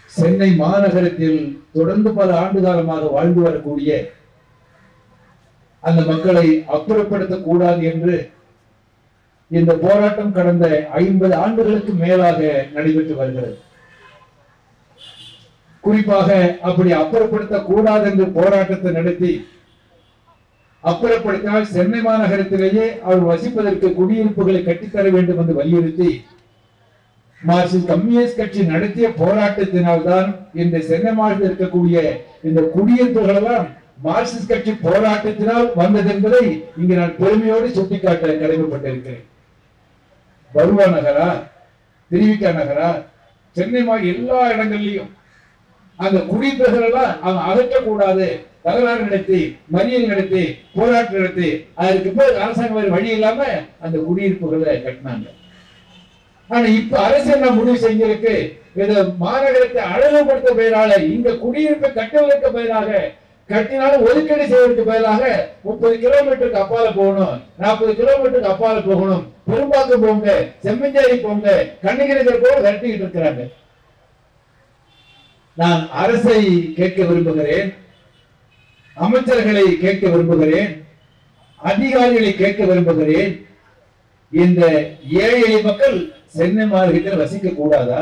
சென்னை மாநகரத்தில் தொடர்ந்து பல ஆண்டு காலமாக வாழ்ந்து வரக்கூடிய அந்த மக்களை அப்புறப்படுத்தக் கூடாது என்று இந்த போராட்டம் கடந்த ஐம்பது ஆண்டுகளுக்கு மேலாக நடைபெற்று வருகிறது குறிப்பாக அப்படி அப்புறப்படுத்தக் கூடாது என்று போராட்டத்தை நடத்தி அப்புறப்படுத்தினால் சென்னை மாநகரத்திலேயே அவர் வசிப்பதற்கு குடியிருப்புகளை கட்டித்தர வேண்டும் என்று வலியுறுத்தி மார்க்சிஸ்ட் கம்யூனிஸ்ட் கட்சி நடத்திய போராட்டத்தினால்தான் இந்த சென்னை மாநிலத்தில் இருக்கக்கூடிய இந்த குடியிருப்புகள் எல்லாம் மார்க்சிஸ்ட் கட்சி போராட்டத்தினால் வந்தது என்பதை இங்கு நான் பெருமையோடு சுட்டிக்காட்ட கடமைப்பட்டிருக்கிறேன் பருவா நகரா திருவிக்கா நகரா சென்னை மாதிரி எல்லா இடங்கள்லயும் அந்த குடியிருப்புகள் எல்லாம் அவங்க அகற்றக்கூடாது தகராறு நடத்தி மறியல் நடத்தி போராட்டம் நடத்தி அதற்கு பேர் அரசாங்கம் வேறு வழி இல்லாம அந்த குடியிருப்புகளை கட்டினாங்க ஆனா இப்ப அரசு என்ன முடிவு செஞ்சிருக்கு இத மாநகரத்தை அழகுபடுத்த பெயரால இந்த குடியிருப்பை கட்டுவதற்கு பதிலாக கட்டினாலும் ஒதுக்கீடு செய்வதற்கு பதிலாக முப்பது கிலோமீட்டருக்கு அப்பால போகணும் நாற்பது கிலோமீட்டருக்கு அப்பால போகணும் பெரும்பாக்கம் போங்க செம்மஞ்சேரி போங்க கண்ணகிரிகள் போக விரட்டிக்கிட்டு இருக்கிறாங்க நான் அரசை கேட்க விரும்புகிறேன் அமைச்சர்களை கேட்க விரும்புகிறேன் அதிகாரிகளை கேட்க விரும்புகிறேன் இந்த ஏழை எளிய மக்கள் சென்னை மாநகரத்தில் வசிக்க கூடாதா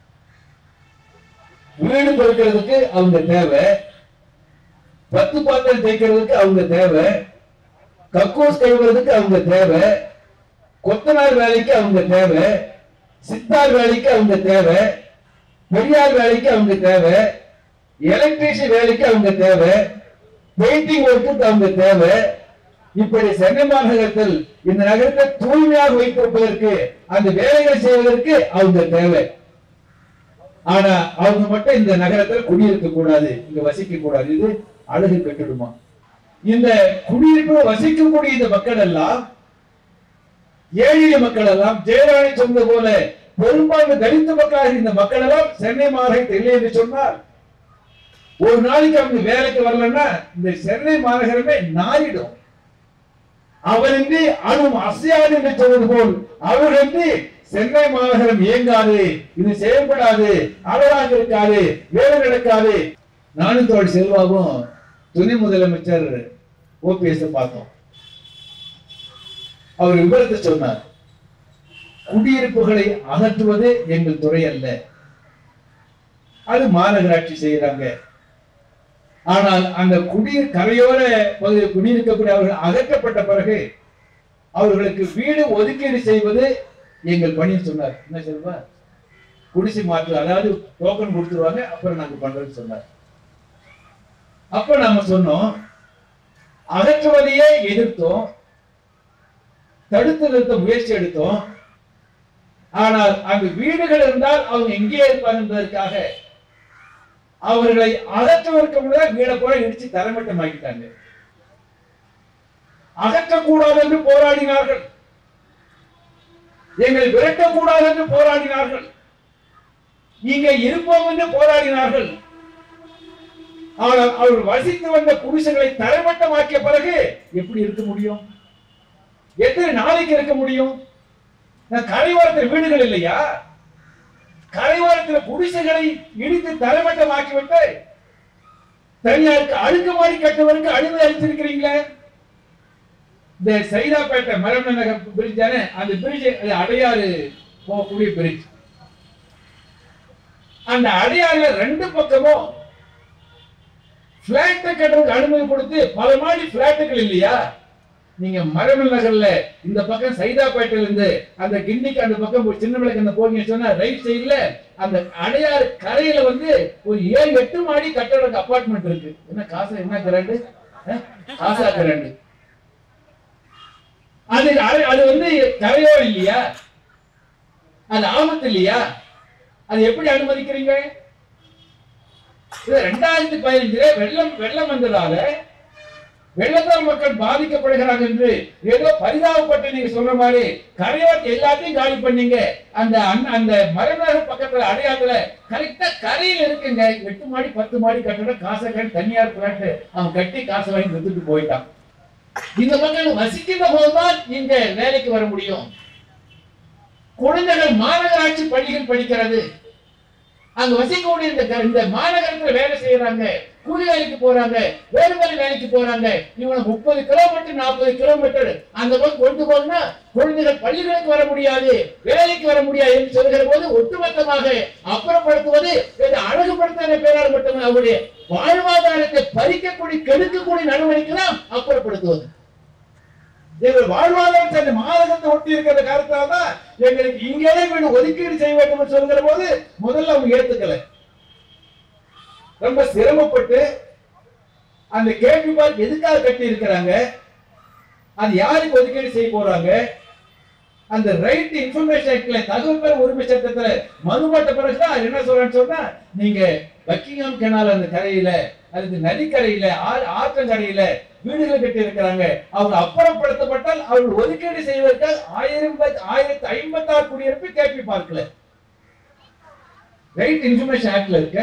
வீடு கொடுக்கிறதுக்கு அவங்க தேவை பத்து பாத்திரம் தேய்க்கிறதுக்கு அவங்க தேவை கக்கூஸ் கழுவுறதுக்கு அவங்க தேவை கொத்தனார் வேலைக்கு அவங்க தேவை சித்தார் வேலைக்கு அவங்க தேவை பெரியார் வேலைக்கு அவங்க தேவை எலக்ட்ரீஷியன் வேலைக்கு அவங்க தேவை பெயிண்டிங் ஒர்க்குக்கு அவங்க தேவை இப்படி சென்னை மாநகரத்தில் இந்த நகரத்தை தூய்மையாக வைத்திருப்பதற்கு அந்த வேலைகள் செய்வதற்கு அவங்க தேவை ஆனா அவங்க மட்டும் இந்த நகரத்தில் குடியிருக்க கூடாது இங்க வசிக்க கூடாது இது அழகு கட்டிடுமா இந்த குடியிருப்பு வசிக்கக்கூடிய இந்த மக்கள் எல்லாம் ஏழிய மக்கள் எல்லாம் ஜெயராணி சொன்னது போல பெரும்பான்மை தலித்த மக்களாக இந்த மக்கள் எல்லாம் சென்னை மாநகரத்தில் இல்லை என்று சொன்னார் ஒரு நாளைக்கு அவங்க வேலைக்கு வரலன்னா இந்த சென்னை மாநகரமே நாரிடும் அவரின்றி அணும் அசையாது என்று சொல்வது போல் அவரின்றி சென்னை மாநகரம் இயங்காது இது செயல்படாது அழகாக இருக்காது வேலை நடக்காது நானும் தோழர் செல்வாவும் துணை முதலமைச்சர் ஓபிஎஸ் பார்த்தோம் அவர் விவரத்தை சொன்னார் குடியிருப்புகளை அகற்றுவது எங்கள் துறை அல்ல அது மாநகராட்சி செய்யறாங்க ஆனால் அந்த குடியிர் கரையோர பகுதியில் குடியிருக்கக்கூடிய அவர்கள் அகற்றப்பட்ட பிறகு அவர்களுக்கு வீடு ஒதுக்கீடு செய்வது எங்கள் பணின்னு சொன்னார் என்ன சொல்வா குடிசை மாற்று அதாவது டோக்கன் கொடுத்துருவாங்க அப்புறம் நாங்க பண்றோம்னு சொன்னார் அப்ப நாம சொன்னோம் அகற்றுவதையே எதிர்த்தோம் தடுத்து நிறுத்த முயற்சி எடுத்தோம் ஆனால் அங்கு வீடுகள் இருந்தால் அவங்க எங்கே இருப்பாங்க என்பதற்காக அவர்களை அகற்றுவதற்கு முன்னாடி வீடை கூட இடிச்சு தரமட்டமாக்கிட்டாங்க அகற்றக்கூடாது என்று போராடினார்கள் எங்களை விரட்டக்கூடாது என்று போராடினார்கள் இங்க இருப்போம் என்று போராடினார்கள் ஆனால் அவர்கள் வசித்து வந்த குடிசைகளை தரைமட்டமாக்கிய பிறகு எப்படி இருக்க முடியும் எத்தனை நாளைக்கு இருக்க முடியும் நான் கரையோரத்தில் வீடுகள் இல்லையா கரையோரத்தில் குடிசைகளை இடித்து தரைமட்டமாக்கி விட்டு தனியாருக்கு அடுக்குமாடி கட்டுவதற்கு அனுமதி அளித்திருக்கிறீங்களே இந்த சைதாப்பேட்டை மரம நகர் பிரிட்ஜ் தானே அந்த பிரிட்ஜ் அது அடையாறு போகக்கூடிய பிரிட்ஜ் அந்த அடையாறுல ரெண்டு பக்கமும் பிளாட் கட்டுறதுக்கு அனுமதி கொடுத்து பல மாடி பிளாட்டுகள் இல்லையா நீங்க மரமல் நகர்ல இந்த பக்கம் சைதாப்பேட்டையில இருந்து அந்த கிண்டிக்கு அந்த பக்கம் ஒரு சின்ன விளக்கு அந்த போறீங்க சொன்னா ரைட் சைடுல அந்த அடையாறு கரையில வந்து ஒரு ஏழு எட்டு மாடி கட்டட அபார்ட்மெண்ட் இருக்கு என்ன காசு என்ன கரண்ட் காசா கரண்ட் அது அது- அது வந்து கரையோ இல்லையா அது ஆபத்து இல்லையா அது எப்படி அனுமதிக்கிறீங்க இது ரெண்டாயிரத்தி பதினஞ்சுல வெள்ளம் வெள்ளம் வந்ததால வெள்ளத்தால் மக்கள் பாதிக்கப்படுகிறாங்க என்று ஏதோ பரிதாபப்பட்டு நீங்க சொல்ற மாதிரி கரையோரத்தை எல்லாத்தையும் காலி பண்ணீங்க அந்த அண்ண- அந்த மரநகர் பக்கத்துல அடையாளத்துல கரெக்டா கரையில் இருக்குங்க எட்டு மாடி பத்து மாடி கட்டடம் காசை கட்டி தனியார் பிளாட் அவன் கட்டி காசை வாங்கி வித்துட்டு போயிட்டான் இந்த மக்கள் வசிக்கின்ற போதுதான் இங்க வேலைக்கு வர முடியும் குழந்தைகள் மாநகராட்சி பள்ளிகள் படிக்கிறது அங்க வசிக்கக்கூடிய இந்த க- இந்த மாநகரத்துல வேலை செய்யறாங்க கூலி வேலைக்கு போறாங்க வேறு வேலை வேலைக்கு போறாங்க இவங்க முப்பது கிலோமீட்டர் நாற்பது கிலோமீட்டர் அந்த பக்கம் கொண்டு போனா குழந்தைகள் பள்ளிகளுக்கு வர முடியாது வேலைக்கு வர முடியாது என்று சொல்கிற போது ஒட்டுமொத்தமாக அப்புறப்படுத்துவது இது அழகுபடுத்துகிற பேரால் மட்டுமே அவருடைய வாழ்வாதாரத்தை பறிக்கக்கூடிய கெடுக்கக்கூடிய நடவடிக்கை தான் அப்புறப்படுத்துவது எங்கள் வாழ்வாதாரத்தை அந்த மாதகத்தை ஒட்டி இருக்கிற காரணத்தால் தான் எங்களுக்கு இங்கேயே வீடு ஒதுக்கீடு செய்ய வேண்டும் என்று சொல்கிற போது முதல்ல அவங்க ஏத்துக்கல ரொம்ப சிரமப்பட்டு அந்த கேள்வி பார்க் எதுக்காக கட்டி இருக்கிறாங்க அது யாருக்கு ஒதுக்கீடு செய்ய போறாங்க அந்த ரைட் இன்ஃபர்மேஷன் ஆக்ட்ல தகவல் பெற உரிமை சட்டத்துல மனுபட்ட பிறகுதான் அது என்ன சொல்றேன்னு சொன்னா நீங்க பக்கிங்ஹாம் கெனால் அந்த கரையில அல்லது நதிக்கரையில ஆறு ஆற்றங்கரையில வீடுகள் கட்டி இருக்கிறாங்க அவங்க அப்புறப்படுத்தப்பட்டால் அவர்கள் ஒதுக்கீடு செய்வதற்கு ஆயிரம் பத்- ஆயிரத்தி ஐம்பத்தி ஆறு குடியிருப்பு கேபி பார்க்கல ரைட் இன்ஃபர்மேஷன் ஆக்ட்ல இருக்க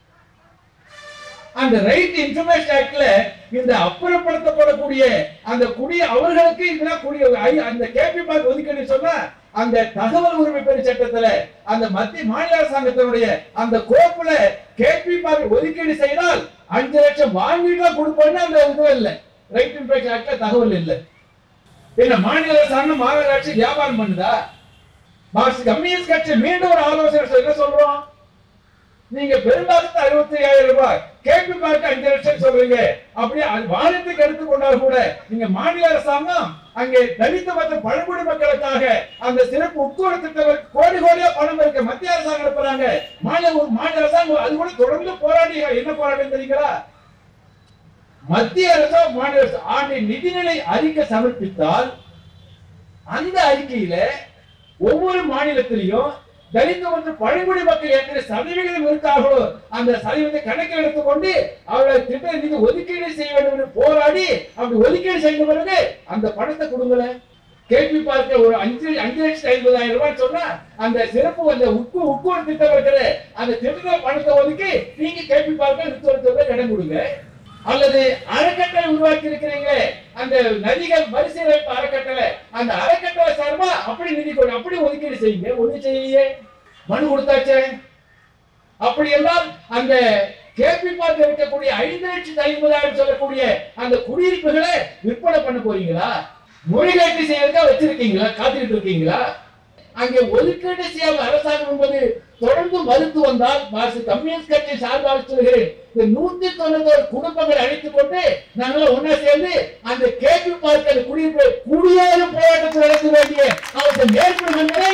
அந்த ரைட் இன்ஃபர்மேஷன் ஆக்ட்ல இந்த அப்புறப்படுத்தப்படக்கூடிய அந்த குடி அவர்களுக்கு இதெல்லாம் குடி ஐ- அந்த கேபி பார்க் ஒதுக்கீடு சொன்னா அந்த தகவல் உரிமை பெரு சட்டத்துல அந்த மத்திய மாநில அரசாங்கத்தினுடைய அந்த கோப்புல கேபி பார்க் ஒதுக்கீடு செய்தால் அஞ்சு லட்சம் வாங்கிட்டு கொடுப்போம்னு அந்த இது இல்ல ரைட் இன்ஃபர்மேஷன் ஆக்ட்ல தகவல் இல்ல என்ன மாநில அரசாங்கம் மாநகராட்சி வியாபாரம் பண்ணுதா மார்க்சிஸ்ட் கம்யூனிஸ்ட் கட்சி மீண்டும் ஒரு ஆலோசனை சொல்ல- என்ன சொல்றோம் நீங்க பெரும்பாலத்து அறுபத்தி ஐயாயிரம் ரூபாய் கேபி பார்க்க அஞ்சு லட்சம் சொல்றீங்க அப்படியே அது வானத்துக்கு எடுத்துக்கொண்டால் கூட நீங்க மாநில அரசாங்கம் அங்கே தலித்த மற்றும் பழங்குடி மக்களுக்காக அந்த சிறப்பு உட்கூட திட்டம் கோடி கோடியா பணம் இருக்க மத்திய அரசாங்கம் அனுப்புறாங்க மாநில மாநில அரசாங்கம் அது கூட தொடர்ந்து போராடி என்ன போராட்டம் தெரியுங்களா மத்திய அரசோ மாநில அரசு ஆண்டின் நிதிநிலை அறிக்கை சமர்ப்பித்தால் அந்த அறிக்கையில ஒவ்வொரு மாநிலத்திலையும் தலித்த மற்றும் பழங்குடி மக்கள் எத்தனை சதவிகிதம் இருக்கார்களோ அந்த சதவீதத்தை கணக்கில் எடுத்துக்கொண்டு அவர்களை திட்ட நிதி ஒதுக்கீடு செய்ய வேண்டும் என்று போராடி அப்படி ஒதுக்கீடு செய்த பிறகு அந்த பணத்தை கொடுங்கல கேபி பார்க்க ஒரு அஞ்சு அஞ்சு லட்சத்தி ஐம்பதாயிரம் ரூபாய் சொன்னா அந்த சிறப்பு அந்த உட்கு உட்கூர் திட்டம் இருக்கிற அந்த திட்டத்தை பணத்தை ஒதுக்கி நீங்க கேபி பார்க்க நிறுத்துவதற்கு இடம் கொடுங்க அல்லது அறக்கட்டளை உருவாக்கி இருக்கிறீங்க அந்த நதிகள் மறுசீரமைப்பு அறக்கட்டளை அந்த அறக்கட்டளை சார்பா அப்படி நிதி கொடு அப்படி ஒதுக்கீடு செய்யுங்க ஒண்ணு செய்ய மனு கொடுத்தாச்சே அப்படி எல்லாம் அந்த கேபி பார்க்க இருக்கக்கூடிய ஐந்து லட்சத்தி ஐம்பதாயிரம் சொல்லக்கூடிய அந்த குடியிருப்புகளை விற்பனை பண்ண போறீங்களா முறைகேட்டு செய்யறதுக்கா வச்சிருக்கீங்களா காத்துக்கிட்டு இருக்கீங்களா அங்கே ஒதுக்கீடு செய்யாம அரசாங்கம் என்பது தொடர்ந்து மறுத்து வந்தால் மார்க்சிஸ்ட் கம்யூனிஸ்ட் கட்சி சார்பாக சொல்கிறேன் இந்த நூத்தி தொண்ணூத்தோரு குடும்பங்களை அழைத்துக் கொண்டு நாங்கள் ஒன்னா சேர்ந்து அந்த கேபி பார்க்க அந்த குடியிருப்பை குடியேறு போராட்டத்தில் நடத்த வேண்டிய அவர்கள் ஏற்படும் என்பதை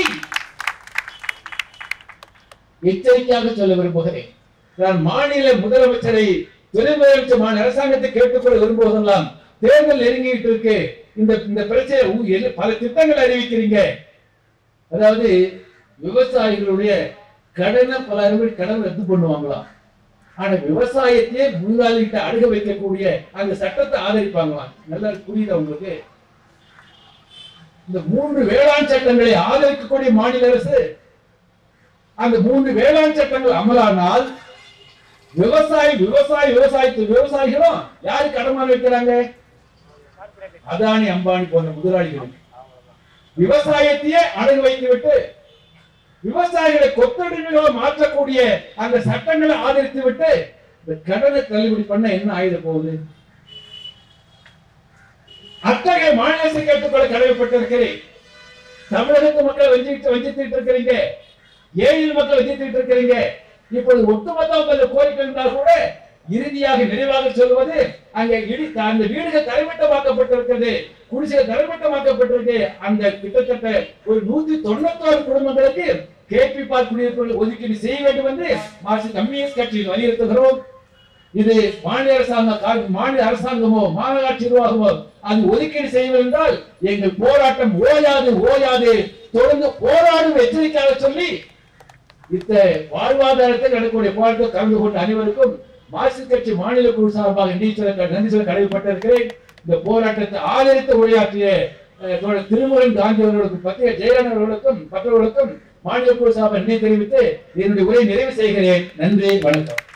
எச்சரிக்கையாக சொல்ல விரும்புகிறேன் நான் மாநில முதலமைச்சரை துணை முதலமைச்சர் மாநில அரசாங்கத்தை கேட்டுக்கொள்ள விரும்புவதெல்லாம் தேர்தல் நெருங்கிட்டு இருக்கு இந்த இந்த பிரச்சனை உ- என்ன- பல திட்டங்கள் அறிவிக்கிறீங்க அதாவது விவசாயிகளுடைய கடனை பல அறிவுகள் கடன் ரத்து பண்ணுவாங்களாம் ஆனா விவசாயத்தையே முன்காலிட்ட அணுக வைக்கக்கூடிய அந்த சட்டத்தை ஆதரிப்பாங்களாம் நல்லா புரியுதா உங்களுக்கு இந்த மூன்று வேளாண் சட்டங்களை ஆதரிக்கக்கூடிய மாநில அரசு அந்த மூன்று வேளாண் சட்டங்கள் அமலானால் விவசாயி விவசாயி விவசாயத்து விவசாயிகளும் யாரு கடமை வைக்கிறாங்க அதானி அம்பானி போன்ற முதலாளிகள் விவசாயத்தையே அடகு வைத்து விட்டு விவசாயிகளை கொத்தடிமைகளை மாற்றக்கூடிய அந்த சட்டங்களை ஆதரித்து விட்டு இந்த கடனை தள்ளுபடி பண்ண என்ன ஆயுத போகுது அத்தகைய மாநில அரசை கேட்டுக்கொள்ள கடமைப்பட்டிருக்கிறேன் தமிழகத்து மக்கள் வஞ்சிட்டு வஞ்சித்துட்டு இருக்கிறீங்க ஏழு மக்கள் வஞ்சித்துட்டு இருக்கிறீங்க இப்பொழுது ஒட்டுமொத்த உங்கள் கோரிக்கை இருந்தால் கூட இறுதியாக நிறைவாக சொல்வது அங்கே இடி அந்த வீடுகள் தரைமட்டமாக்கப்பட்டிருக்கிறது குடிசைகள் தரைமட்டமாக்கப்பட்டிருக்கு அந்த கிட்டத்தட்ட ஒரு நூத்தி தொண்ணூத்தோரு குடும்பங்களுக்கு கேபி பார்க் குடியிருப்புகள் ஒதுக்கீடு செய்ய வேண்டும் என்று மார்க்சிஸ்ட் கம்யூனிஸ்ட் கட்சியில் வலியுறுத்துகிறோம் இது மாநில அரசாங்கம் கா- மாநில அரசாங்கமோ மாநகராட்சி நிர்வாகமோ அது ஒதுக்கீடு செய்வது என்றால் எங்கள் போராட்டம் ஓயாது ஓயாது தொடர்ந்து போராடும் எச்சரிக்கையாக சொல்லி இத்த வாழ்வாதாரத்தில் நடக்கக்கூடிய போராட்டத்தில் கலந்து கொண்ட அனைவருக்கும் மார்க்சிஸ்ட் கட்சி மாநில குழு சார்பாக நன்றி சொல்ல நன்றி சொல்ல கடமைப்பட்டிருக்கிறேன் இந்த போராட்டத்தை ஆதரித்து உரையாற்றிய அஹ், தோழர் திருமுருகன் காந்தி அவர்களுக்கும் பத்திய ஜெயலலிதா அவர்களுக்கும் மற்றவர்களுக்கும் மாநில குழு சார்பாக நன்றி தெரிவித்து என்னுடைய உரையை நிறைவு செய்கிறேன் நன்றி வணக்கம்